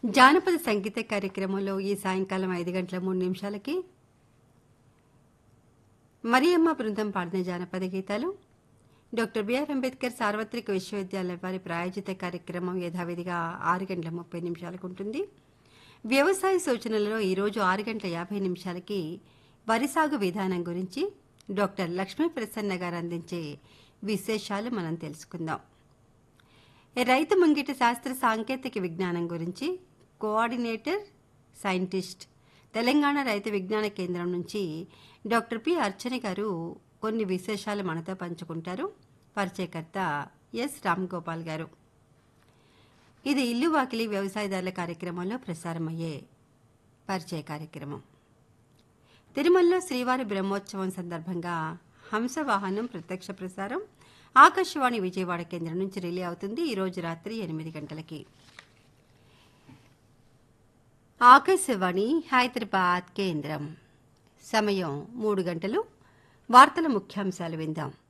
జానపద సంగీత కార్యక్రమంలో ఈ సాయంకాలం ఐదు గంటల మూడు నిమిషాలకి మరియమ్మ బృందం పాడిన జానపద గీతాలు డాక్టర్ బిఆర్ అంబేద్కర్ సార్వత్రిక విశ్వవిద్యాలయం వారి ప్రాయోజిత కార్యక్రమం యథావిధిగా ఆరు గంటల ముప్పై నిమిషాలకు ఉంటుంది వ్యవసాయ సూచనలలో ఈరోజు ఆరు గంటల యాభై నిమిషాలకి వరి సాగు విధానం గురించి డాక్టర్ లక్ష్మీ ప్రసన్న గారు అందించే విశేషాలు మనం తెలుసుకుందాం రైతు ముంగిట శాస్త్ర సాంకేతిక విజ్ఞానం గురించి కోఆర్డినేటర్ సైంటిస్ట్ తెలంగాణ రైతు విజ్ఞాన కేంద్రం నుంచి డాక్టర్ పి అర్చన గారు కొన్ని విశేషాలు మనతో పంచుకుంటారు పరిచయకర్త ఎస్ రామ్ గోపాల్ గారు ఇది ఇల్లు వాకిలి వ్యవసాయదారుల కార్యక్రమంలో ప్రసారమయ్యే పరిచయ కార్యక్రమం తిరుమలలో శ్రీవారి బ్రహ్మోత్సవం సందర్భంగా హంసవాహనం ప్రత్యక్ష ప్రసారం ఆకాశవాణి విజయవాడ కేంద్రం నుంచి రిలే అవుతుంది ఈ రోజు రాత్రి ఎనిమిది గంటలకి ఆకాశవాణి హైదరాబాద్ కేంద్రం సమయం మూడు గంటలు వార్తల ముఖ్యాంశాలు విందాం